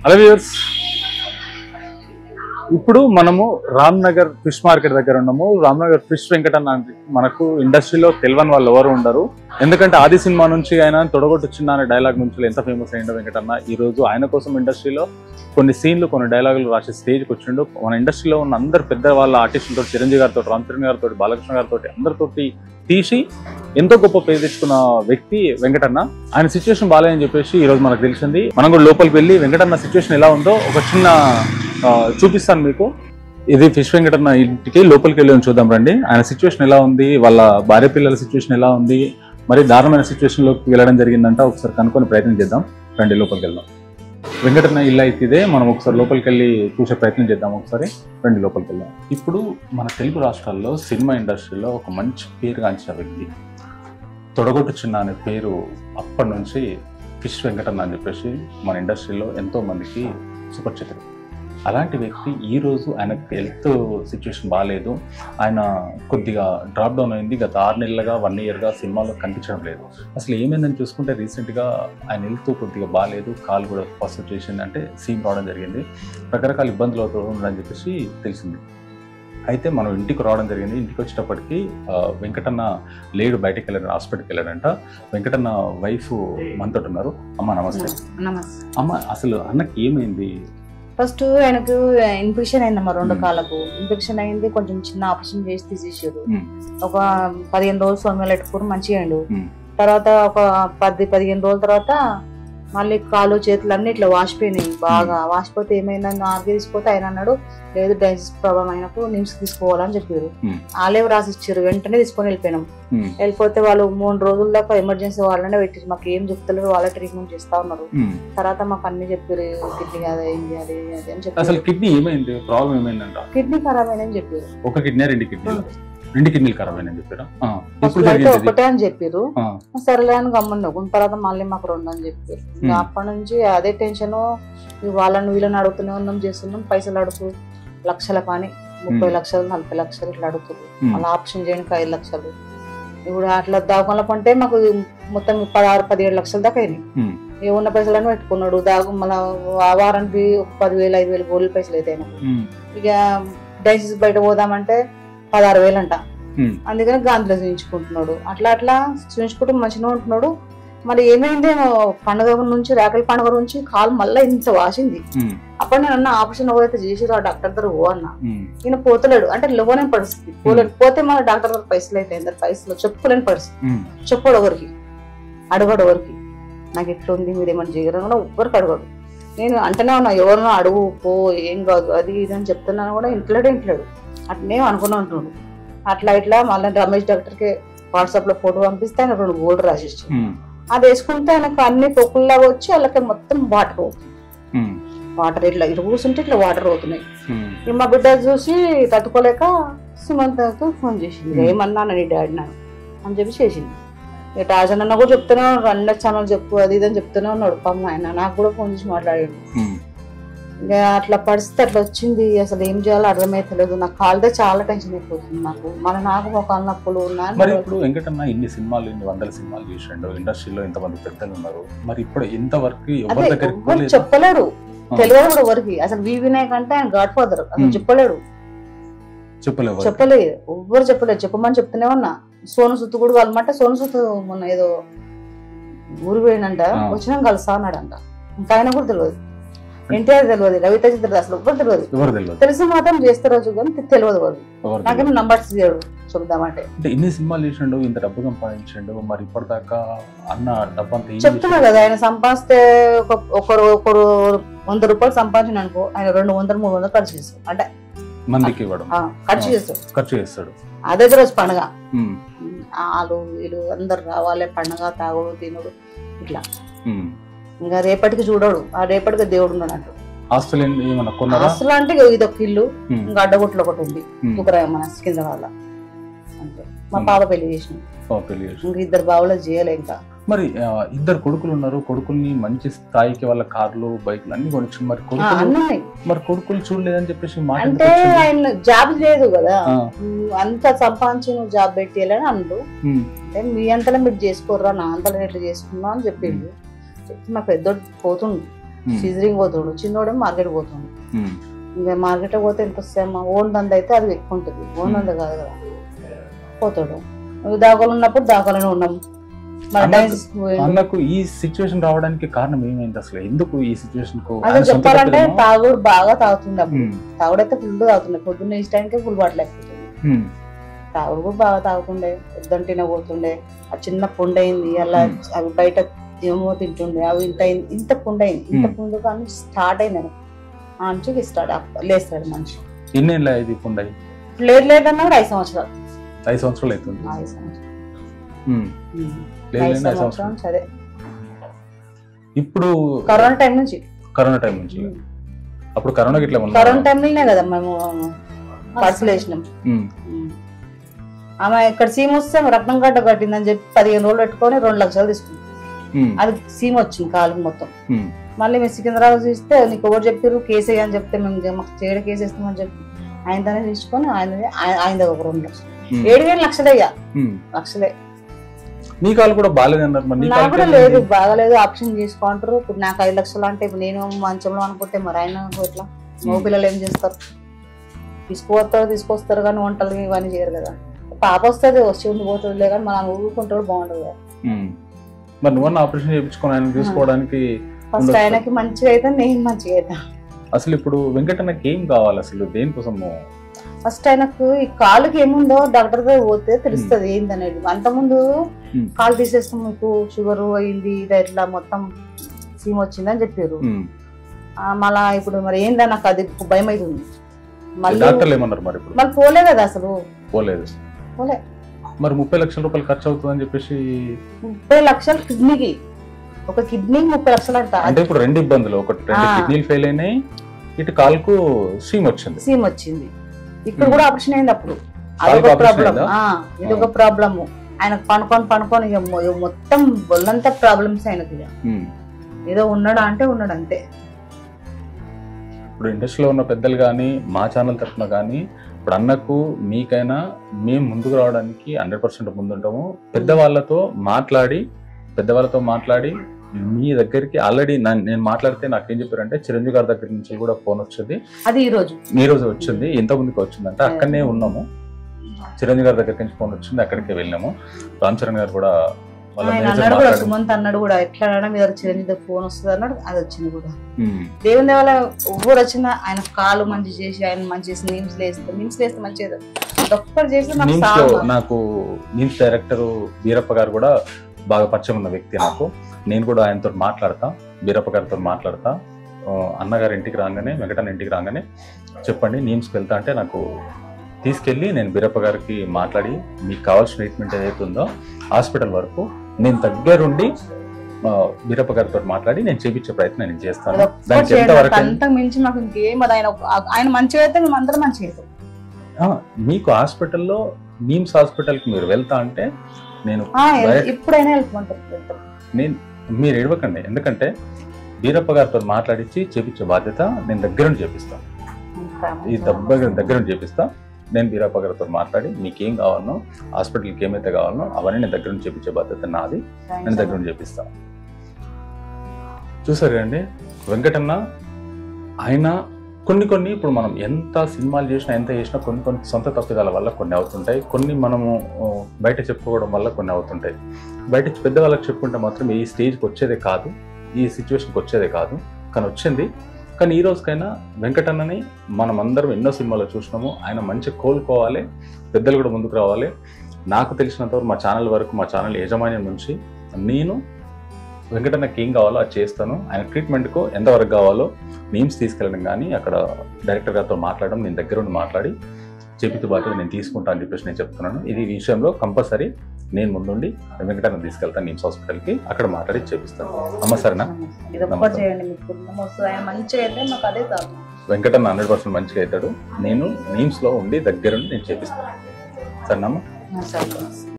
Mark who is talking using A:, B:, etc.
A: Hello viewers ఇప్పుడు మనము Ram Nagar fish market దగ్గర ఉన్నాము రామ్ నగర్ ఫిష్ వెంకటన్న అంటే మనకు ఇండస్ట్రీలో తెలియని వాళ్ళు ఎవరు ఉండరు ఎందుకంటే ఆది సినిమా నుంచి ఆయన తొడగొట్టు చిన్న అనే డైలాగ్ నుంచి ఎంత ఫేమస్ అయ్యిండో వెంకటన్న ఈ రోజు ఆయన కోసం ఇండస్ట్రీలో కొన్ని సీన్లు కొన్ని డైలాగులు రాసే స్టేజ్కి వచ్చిండు మన ఇండస్ట్రీలో ఉన్న అందరు పెద్ద వాళ్ళ ఆర్టిస్టులతో చిరంజీవి గారితో రామ్ చరణ్ గారితో బాలకృష్ణ గారితో అందరితోటి తీసి ఎంతో గొప్ప పేరు తెచ్చుకున్న వ్యక్తి వెంకటన్న ఆయన సిచ్యువేషన్ బాగాలేదని చెప్పేసి ఈ రోజు మనకు తెలిసింది మనం కూడా లోపలికి వెళ్ళి వెంకటన్న సిచ్యువేషన్ ఎలా ఉందో ఒక చిన్న ఆ, చూపిస్తాను మీకు ఇది ఫిష్ వెంకటన్న ఇంటికి లోపలికి వెళ్ళి చూద్దాం రండి ఆయన సిచ్యువేషన్ ఎలా ఉంది వాళ్ళ భార్య పిల్లల సిచ్యువేషన్ ఎలా ఉంది మరి దారుణమైన సిచ్యువేషన్ లోకి వెళ్ళడం జరిగిందంట ఒకసారి కనుక్కొని ప్రయత్నం చేద్దాం రండి లోపలికి వెళ్దాం వెంకటన్న ఇల్లు అయితే ఇదే మనం ఒకసారి లోపలికి వెళ్ళి చూసే ప్రయత్నం చేద్దాం ఒకసారి రండి లోపలికి వెళ్దాం ఇప్పుడు మన తెలుగు రాష్ట్రాల్లో సినిమా ఇండస్ట్రీలో ఒక మంచి పేరుగాంచిన వ్యక్తి తొడగొట్టు చిన్న అనే పేరు అప్పటి నుంచి ఫిష్ వెంకటన్న అని చెప్పేసి మన ఇండస్ట్రీలో ఎంతో మందికి సుపరిచితుడు అలాంటి వ్యక్తి ఈ రోజు ఆయనకు హెల్త్ సిచ్యువేషన్ బాగాలేదు ఆయన కొద్దిగా డ్రాప్ డౌన్ అయింది గత ఆరు నెలలుగా వన్ ఇయర్గా సినిమాలో కనిపించడం లేదు అసలు ఏమైందని చూసుకుంటే రీసెంట్గా ఆయన హెల్త్ కొద్దిగా బాగాలేదు కాలు కూడా ఫస్ట్ వచ్చేసింది అంటే సీమ్ రావడం జరిగింది రకరకాల ఇబ్బందులు అవుతూ ఉండని చెప్పేసి తెలిసింది అయితే మనం ఇంటికి రావడం జరిగింది ఇంటికి వచ్చేటప్పటికి ఆ, వెంకటన్న లేడు బయటకు వెళ్ళాడు హాస్పిటల్కి వెళ్ళాడంట వెంకటన్న వైఫ్ మనతో ఉన్నారు అమ్మ నమస్తే
B: నమస్తే
A: అమ్మ అసలు అన్నకి ఏమైంది
B: ఫస్ట్ ఆయనకు ఇన్ఫెక్షన్ అయిందమ్మా రెండు
A: మ్మ్.
B: కాళ్ళకు ఇన్ఫెక్షన్ అయింది కొంచెం చిన్న ఆపరేషన్ చేసి తీసేసారు
A: మ్మ్.
B: ఒక పదిహేను రోజులు సొమ్మెలు పెట్టుకుని మంచిగా అయిండు
A: మ్మ్.
B: తర్వాత ఒక పది పదిహేను రోజుల తర్వాత మళ్ళీ కాలు చేతులు అన్ని ఇట్లా వాసిపోయినాయి బాగా వాసిపోతే ఏమైందని ఆర్గే తీసిపోతే ఆయన అన్నాడు లేదు డైజెస్ట్ ప్రాబ్లం అయినప్పుడు నిమ్స్ తీసుకోవాలని చెప్పారు
A: మ్మ్.
B: వాళ్ళే రాసి ఇచ్చారు వెంటనే తీసుకొని వెళ్ళిపోయినాం
A: ఉమ్,
B: వెళ్ళిపోతే వాళ్ళు మూడు రోజుల దాకా ఎమర్జెన్సీ వాళ్ళనే పెట్టారు మాకు ఏం చెప్తలేరు వాళ్ళే ట్రీట్మెంట్ చేస్తా ఉన్నారు
A: ఉమ్.
B: తర్వాత మాకు అన్ని చెప్పారు కిడ్నీ కాదు ఏంది అది అది అని చెప్పారు
A: అసలు కిడ్నీ ఏమైంది ప్రాబ్లం ఏమైందంట
B: కిడ్నీ ఖరాబ్ అయిందని చెప్పారు
A: ఒక కిడ్నీ రెండు కిడ్నీలు రెండు కిడ్నీలు ఖరాబ్ అయినని చెప్పారా ఆ, ఎప్పుడు
B: ఫస్ట్ అయితే
A: జరిగింది ఇది?
B: ఒకటే అని చెప్పారు
A: ఆ,
B: సరేలే అని గమ్మున్నాం తర్వాత మళ్ళీ మాకు రెండు అని చెప్పారు ఇంకా
A: Hmm.
B: అప్పటి నుంచి అదే టెన్షన్ వాళ్ళని వీళ్ళని అడుగుతూనే ఉన్నాం చేస్తున్నాం పైసలు అడుగు లక్షల పని ముప్పై
A: Hmm.
B: లక్షలు నలభై లక్షలు ఇట్లా అడుగుతున్నారు
A: ఉమ్,
B: మళ్ళీ ఆప్షన్ చేయడానికి ఐదు లక్షలు ఇప్పుడు అట్లా దాగుల పంటే మాకు మొత్తం పదహారు పదిహేడు లక్షల దాకా అయినాయి
A: ఉమ్,
B: ఏ ఉన్న పైసలను పెట్టుకున్నాడు దాగు మళ్ళీ ఆ వారానికి ఒక పదివేలు ఐదు వేలు గోల్డ్ పైసలు అయితే అయినాయి.
A: ఉమ్,
B: ఇక డైసిస్ బయట పోదామంటే పదహారు వేలు అంట
A: ఉమ్,
B: అందుకని గాంధీలో చూయించుకుంటున్నాడు అట్లా అట్లా చూయించుకుంటూ మంచిగా ఉంటున్నాడు మరి ఏమైంది పండుగ నుంచి రేకల పండుగ నుంచి కాలు మళ్ళీ ఇంత వాసింది
A: ఉమ్,
B: అప్పుడు నేను అన్న ఆపరేషన్ ఎవరైతే చేసిరో ఆ డాక్టర్ దగ్గర ఓ అన్న
A: ఉమ్,
B: ఈయన పోతలేడు అంటే లేవలేని పరిస్థితి పోలేడు పోతే మన డాక్టర్ దగ్గర పైసలు అయితే అందరు పైసలు చెప్పుకోలేని పరిస్థితి
A: ఉమ్,
B: చెప్పాడు ఎవరికి అడగడు ఎవరికి నాకు ఎట్లా ఉంది మీరు ఏమైనా చేయరు కూడా ఎవ్వరికి అడగడు నేను అంటేనే ఉన్నా ఎవరినో అడుగు పో ఏం కాదు అది ఇది అని చెప్తున్నాను కూడా ఇంట్లోడే ఇంట్లోడు అట్నే అనుకుని ఉంటున్నాడు అట్లా ఇట్లా మళ్ళీ రమేష్ డాక్టర్కి వాట్సాప్ లో ఫోటో పంపిస్తే ఆయన రెండు గోల్డ్ రాసిచ్చు
A: ఉమ్,
B: అది వేసుకుంటే ఆయనకు అన్ని పొక్కుల్లాగా వచ్చి వాళ్ళకి మొత్తం వాటర్ అవుతుంది
A: ఉమ్,
B: వాటర్ ఇట్లా ఇటు కూర్చుంటే ఇట్లా వాటర్ అవుతున్నాయి
A: ఉమ్,
B: ఇక మా బిడ్డ చూసి తట్టుకోలేక సుమంతకు ఫోన్ చేసింది
A: Hmm.
B: ఏమన్నా నీ డాడీ నాన్న అని చెప్పి చేసింది ఇక రాజన్ అన్న కూడా చెప్తూనే ఉన్నాడు అన్న ఛానల్ చెప్పు అది ఇది అని చెప్తూనే ఉన్నాడు పాపం ఆయన నాకు కూడా ఫోన్ చేసి మాట్లాడాడు
A: ఉమ్,
B: ఇక అట్లా పరిస్థితి అట్లా వచ్చింది అసలు ఏం చేయాలో అర్థమైతలేదు నాకు కాళ్ళదే చాలా టెన్షన్ అయిపోతుంది నాకు మన నాకు మొక్కలు నొప్పులు
A: మరి
B: ఉన్నాయి
A: ఇప్పుడు వెంకటన్న ఇన్ని సినిమాలు ఇన్ని వందల సినిమాలు చేసిండు ఇండస్ట్రీలో ఇంతమంది పెద్దలు ఉన్నారు మరి ఇప్పుడు ఇంతవరకు ఎవరి
B: అదే
A: దగ్గరికి
B: ఎవ్వరు
A: పోలేదు
B: చెప్పలేడు
A: ఆ.
B: తెలియదు కూడా ఎవరికి అసలు వి వినాయక్ అంటే ఆయన గాడ్ ఫాదర్ అసలు
A: Hmm.
B: చెప్పలేడు
A: చెప్పలేవు
B: చెప్పలేదు ఎవ్వరు చెప్పలేదు చెప్పమని చెప్తూనే ఉన్నా సోను సుత్తు కూడా కలమంటే సోను సుత్తు మొన్న ఏదో ఊరు పోయినంట
A: ఆ.
B: వచ్చినా కలుస్తా అన్నాడంట ఇంకా ఆయన కూడా తెలియదు ఎన్టీఆర్ తెలియదు రవితేజ తెలియదు అసలు ఎవ్వరు తెలియదు
A: ఎవరు తెలియదు
B: తెలిసి మాత్రం చేస్తారు రోజు కానీ తెలియదు వాళ్ళు
A: ఎవరు తెలియదు
B: నాకేమో నంబర్స్ ఇయ్యాడు చెప్దామంటే
A: అంటే ఇన్ని సినిమాలు చేసిండు ఇంత డబ్బు సంపాదించిండు మరి ఇప్పటిదాకా అన్న డబ్బు అంతా ఏం
B: చెప్తున్నా
A: చేసిండు?
B: కదా ఆయన సంపాదిస్తే ఒక- ఒకరు ఒకరు వంద రూపాయలు సంపాదించిన అనుకో ఆయన రెండు వందలు మూడు వందలు ఖర్చు చేస్తాడు అంటే
A: మందికి ఇవ్వడం
B: ఆ, ఖర్చు చేస్తాడు
A: ఖర్చు చేస్తాడు
B: అదే రోజు పండుగ
A: ఉమ్,
B: వాళ్ళు వీళ్ళు అందరు రావాలి పండుగ తాగుడు తినుడు ఇట్లా
A: ఉమ్.
B: ఇంకా రేపటికి చూడడు ఆ రేపటికి దేవుడు ఉన్నాడు అంటూ
A: ఆస్తులు ఏం- ఏమన్నా కొన్నారా
B: అసలు అంటే ఇది ఒక ఇల్లు
A: ఉమ్,
B: ఇంకా అడ్డగొట్లు ఒకటి ఉంది
A: ఉమ్.
B: ఒకరా మన కింద వాళ్ళ అంతే మా పాప పెళ్లి చేసిన
A: ఓ, పెళ్లి చేసి.
B: ఇంకా ఇద్దరు బావులో చేయలే ఇంకా
A: మరి ఆ, ఇద్దరు కొడుకులు ఉన్నారు కొడుకుల్ని మంచి స్థాయికి వాళ్ళ కార్లు బైక్లు అన్ని కొనిచ్చు మరి
B: ఆ,
A: కొడుకులు
B: అన్నీ ఉన్నాయి.
A: మరి కొడుకులు చూడలేదని చెప్పేసి మాట
B: అంటే
A: ఎందుకు వచ్చింది?
B: ఆయన జాబ్ లేదు కదా
A: ఆ,
B: ఉమ్, అంత సంపాదించి నువ్వు జాబ్ పెట్టేయాలని అండు
A: ఉమ్,
B: అంటే మీ అంతలో మీరు చేసుకోర్రా నా అంతలో ఎట్లా చేసుకున్నా అని చెప్పిండు చెప్తే మా పెద్దోడు పోతుండు
A: ఉమ్,
B: సిజరింగ్ పోతుండు చిన్నోడేమో మార్కెట్ పోతుండు
A: ఉమ్,
B: ఇంకా మార్కెట్ పోతే ఎంత వస్తాయమ్మా ఓన్ దంద అయితే అది ఎక్కువ ఉంటుంది ఓన్ దంద కాదు కదా పోతాడు నువ్వు దాఖలు ఉన్నప్పుడు దాఖలోనే ఉన్నాం మన
A: అన్నకు-
B: టైం పోయిండు.
A: అన్నకు ఈ సిచ్యువేషన్ రావడానికి కారణం ఏమైంది అసలు ఎందుకు ఈ సిచ్యువేషన్ కు
B: అదే
A: ఆయన సొంత
B: చెప్పాలంటే
A: తప్పేమో?
B: తాగుడు బాగా తాగుతుండే అప్పుడు
A: ఉమ్,
B: తాగుడైతే ఫుల్ తాగుతుండే పొద్దున్న ఈ టైంకే ఫుల్ బాటిల్ అయిపోతుంది
A: ఉమ్,
B: తాగుడు కూడా బాగా తాగుతుండే పొద్దుంటేనే పోతుండే ఆ చిన్న పుండు అయింది అలా
A: Hmm.
B: అవి బయట ఏమో తింటుండే అవి ఇంత అయింది ఇంత పుండు అయింది ఇంత
A: Hmm.
B: పుండు కానీ స్టార్ట్ అయింది ఆ నుంచి స్టార్ట్ లేస్తాడు మనిషి
A: ఎన్నేళ్ళ ఇది పుండయి
B: లేట్ లేట్ అన్నా కూడా ఐదు సంవత్సరాలు
A: ఐదు సంవత్సరాలు అవుతుంది
B: ఐదు సంవత్సరాలు
A: ఉమ్,
B: Hmm.
A: లేదు
B: ఐదు
A: లేదు, ఐదు
B: సంవత్సరాల
A: సంవత్సరాలు
B: నుంచి అదే
A: ఇప్పుడు
B: కరోనా టైం నుంచి
A: కరోనా టైం నుంచి అప్పుడు కరోనా గిట్ల ఉన్నా
B: కరోనా టైంలోనే కదా మేము పర్సులు వేసినాం
A: ఉమ్,
B: ఉమ్. ఆమె ఇక్కడ సీమ్ వస్తే రత్నం గడ్డ కట్టిందని చెప్పి పదిహేను రోజులు పెట్టుకొని రెండు లక్షలు తీసుకుంది
A: ఉమ్,
B: అది సీమ్ వచ్చింది కాలుకి మొత్తం
A: ఉమ్,
B: మళ్ళీ మేము సికింద్రాబాద్ చూస్తే నీకు ఎవరు చెప్పారు కేసు అని చెప్తే మేము జ- మాకు చేయడ కేసు ఇస్తామని చెప్పి ఆయనతోనే తీసుకొని ఆయన ఆయన దగ్గర ఒక రెండు లక్షలు
A: ఉమ్,
B: ఏడు వేలు లక్షలే అయ్యా
A: ఉమ్.
B: లక్షలే
A: నీ కాలు కూడా బాగాలేదన్నారు మరి నీ
B: నాకు
A: కాలు
B: కూడా
A: ఎట్లా
B: లేదు
A: ఉంది?
B: బాగాలేదు ఆప్షన్ చేసుకుంటారు ఇప్పుడు నాకు ఐదు లక్షలు అంటే ఇప్పుడు నేను మంచంలో అనుకుంటే మరి ఆయన ఎట్లా మగ పిల్లలు ఏం చేస్తారు తీసుకుపోతారు తీసుకొస్తారు కానీ వంటలు ఇవన్నీ చేయరు కదా పాప వస్తుంది వచ్చి ఉండి పోతుంది కానీ మనం ఊరుకుంటాడు బాగుండదు కదా
A: ఉమ్. మరి నువ్వన్న ఆపరేషన్ చేయించుకొని ఆయన తీసుకోవడానికి
B: ఫస్ట్
A: ఉండొచ్చు.
B: ఆయనకి మంచిగా అయితే నేను మంచిగా అయితే
A: అసలు ఇప్పుడు వెంకటన్నకి ఏం కావాలి అసలు దేనికోసము
B: ఫస్ట్ ఆయనకు ఈ కాలుకి ఏముందో డాక్టర్ దగ్గర పోతే తెలుస్తుంది ఏందనేది అంతకుముందు
A: Hmm.
B: కాలు తీసేస్తాం మీకు షుగర్ అయింది ఇది ఇట్లా మొత్తం సీమ్ వచ్చిందని చెప్పారు
A: ఉమ్.
B: ఆ, మళ్ళా ఇప్పుడు మరి ఏందా నాకు అది భయం అవుతుంది మళ్ళీ
A: డాక్టర్లు ఏమన్నారు మరి ఇప్పుడు
B: మళ్ళీ పోలే కదా అసలు
A: పోలేదు
B: పోలే
A: మరి ముప్పై లక్షల రూపాయలు ఖర్చు అవుతుందని చెప్పేసి
B: ముప్పై లక్షలు కిడ్నీకి ఒక కిడ్నీ ముప్పై లక్షలు అంట
A: అంటే ఇప్పుడు రెండు ఇబ్బందులు ఒకటి రెండు
B: ఆ.
A: కిడ్నీలు ఫెయిల్ అయినాయి ఇటు కాలుకు సీమ్ వచ్చింది
B: సీమ్ వచ్చింది ఇక్కడ
A: Hmm.
B: కూడా ఆపరేషన్ అయింది అప్పుడు
A: కాలుకి
B: అదొక
A: operation
B: ప్రాబ్లం
A: అయిందా?
B: ఇది ఒక ప్రాబ్లము ఆయన పనుకొని పనుకొని ఇక మొ- ఇక మొత్తం ఒళ్ళంతా ప్రాబ్లమ్స్ ఆయనకి ఇక.
A: ఉమ్.
B: ఏదో ఉన్నాడా అంటే ఉన్నాడు అంతే
A: ఇప్పుడు ఇండస్ట్రీలో ఉన్న పెద్దలు కానీ మా ఛానల్ తరఫున కానీ ఇప్పుడు అన్నకు మీకైనా మేము ముందుకు రావడానికి హండ్రెడ్ పర్సెంట్ ముందుంటాము పెద్దవాళ్ళతో మాట్లాడి పెద్దవాళ్ళతో మాట్లాడి మీ దగ్గరికి ఆల్రెడీ నేను మాట్లాడితే నాకేం చెప్పారంటే చిరంజీవి గారి దగ్గర నుంచి కూడా ఫోన్ వచ్చింది
B: అది ఈ రోజు
A: ఈ రోజు వచ్చింది ఎంత ముందుకు వచ్చిందంటే అక్కడనే ఉన్నాము చిరంజీవి గారి దగ్గర నుంచి ఫోన్ వచ్చింది అక్కడికే వెళ్ళాము రామ్ చరణ్ గారు కూడా వాళ్ళ
B: ఆయన
A: manager
B: అన్నాడు కూడా
A: మాట్లాడి-
B: సుమంత్ అన్నాడు కూడా ఎట్లా అన్నా మీ దగ్గర చిరంజీవి ఫోన్ వస్తుంది అన్నాడు అది వచ్చింది కూడా
A: ఉమ్,
B: దేవుని దేవాల ఎవరు వచ్చినా ఆయన కాలు మంచి చేసి ఆయన మంచి చేసి నీమ్స్ లేస్తే నీమ్స్ లేస్తే మంచిది ఒక్కరు చేసి నాకు
A: నిమ్స్ లో
B: సాగు
A: నాకు నిమ్స్ డైరెక్టర్ వీరప్ప గారు కూడా బాగా పరిచయం ఉన్న వ్యక్తి నాకు నేను కూడా ఆయనతో మాట్లాడతా వీరప్ప గారితో మాట్లాడతా ఆ, అన్నగారి ఇంటికి రాగానే వెంకటన్న ఇంటికి రాగానే చెప్పండి నిమ్స్కి వెళ్తా అంటే నాకు తీసుకెళ్ళి నేను వీరప్ప గారికి మాట్లాడి మీకు కావాల్సిన ట్రీట్మెంట్ ఏదైతే ఉందో హాస్పిటల్ వరకు నేను దగ్గరుండి ఆ, వీరప్ప గారితో మాట్లాడి నేను చేపించే ప్రయత్నం నేను చేస్తాను
B: అది ఒక్కటి
A: దానికి
B: చేయండి.
A: ఎంతవరకు
B: నాకు అంతకు మించి మాకు ఇంకేం అది ఆయన ఒక- ఆయన మంచిగా అయితే మేము అందరం మంచిగా అవుతాం
A: ఆ, మీకు హాస్పిటల్లో నీమ్స్ హాస్పిటల్కి మీరు వెళ్తా అంటే నేను
B: ఆ,
A: Direct-
B: ఇప్పుడైనా వెళ్ళిపోతాం వెళ్తాం.
A: నేను మీరు ఏడవకండి ఎందుకంటే వీరప్ప గారితో మాట్లాడించి చేపించే బాధ్యత నేను దగ్గర నుండి చేపిస్తాను ఈ దగ్గర దగ్గర నుండి చేపిస్తా నేను వీరప్ప గారితో మాట్లాడి మీకేం కావాలనో హాస్పిటల్కి ఏమైతే కావాలనో అవన్నీ నేను దగ్గర నుంచి చేపించే బాధ్యత నాది నేను దగ్గర నుండి చేపిస్తా చూసారు కదండి వెంకటన్న ఆయన కొన్ని కొన్ని ఇప్పుడు మనం ఎంత సినిమాలు చేసినా ఎంత చేసినా కొన్ని కొన్ని సొంత తప్పిదాల వల్ల కొన్ని అవుతుంటాయి కొన్ని మనము ఆ, బయట చెప్పుకోవడం వల్ల కొన్ని అవుతుంటాయి బయట పెద్దవాళ్ళకి చెప్పుకుంటే మాత్రం ఈ స్టేజ్కి వచ్చేదే కాదు ఈ సిచ్యువేషన్కి వచ్చేదే కాదు కానీ వచ్చింది కానీ ఈ రోజుకైనా వెంకటన్నని మనం అందరం ఎన్నో సినిమాలు చూసినాము ఆయన మంచి కోలుకోవాలి పెద్దలు కూడా ముందుకు రావాలి నాకు తెలిసినంత వరకు మా ఛానల్ వరకు మా ఛానల్ యాజమాన్యం నుంచి నేను వెంకటన్నకి ఏం కావాలో అది చేస్తాను ఆయన ట్రీట్మెంట్కు ఎంతవరకు కావాలో మీమ్స్ తీసుకెళ్ళడం కానీ అక్కడ డైరెక్టర్ గారితో మాట్లాడడం నేను దగ్గర ఉండి మాట్లాడి చెప్పితే బాధ్యత నేను తీసుకుంటా అని చెప్పేసి నేను చెప్తున్నాను ఇది ఈ విషయంలో కంపల్సరీ నేను ముందుండి వెంకటన్న తీసుకెళ్తాను నిమ్స్ హాస్పిటల్కి అక్కడ మాట్లాడి చేపిస్తాను అమ్మ సరేనా
B: ఇది ఒక్కటి చేయండి మీకు పుణ్యం వస్తుంది ఆయన మంచిగా అయితే మాకు అదే చాలు
A: వెంకటన్న హండ్రెడ్ పర్సెంట్ మంచిగా అవుతాడు నేను నీమ్స్లో ఉండి దగ్గరుండి నేను చేపిస్తాను సరేనమ్మా
B: సరే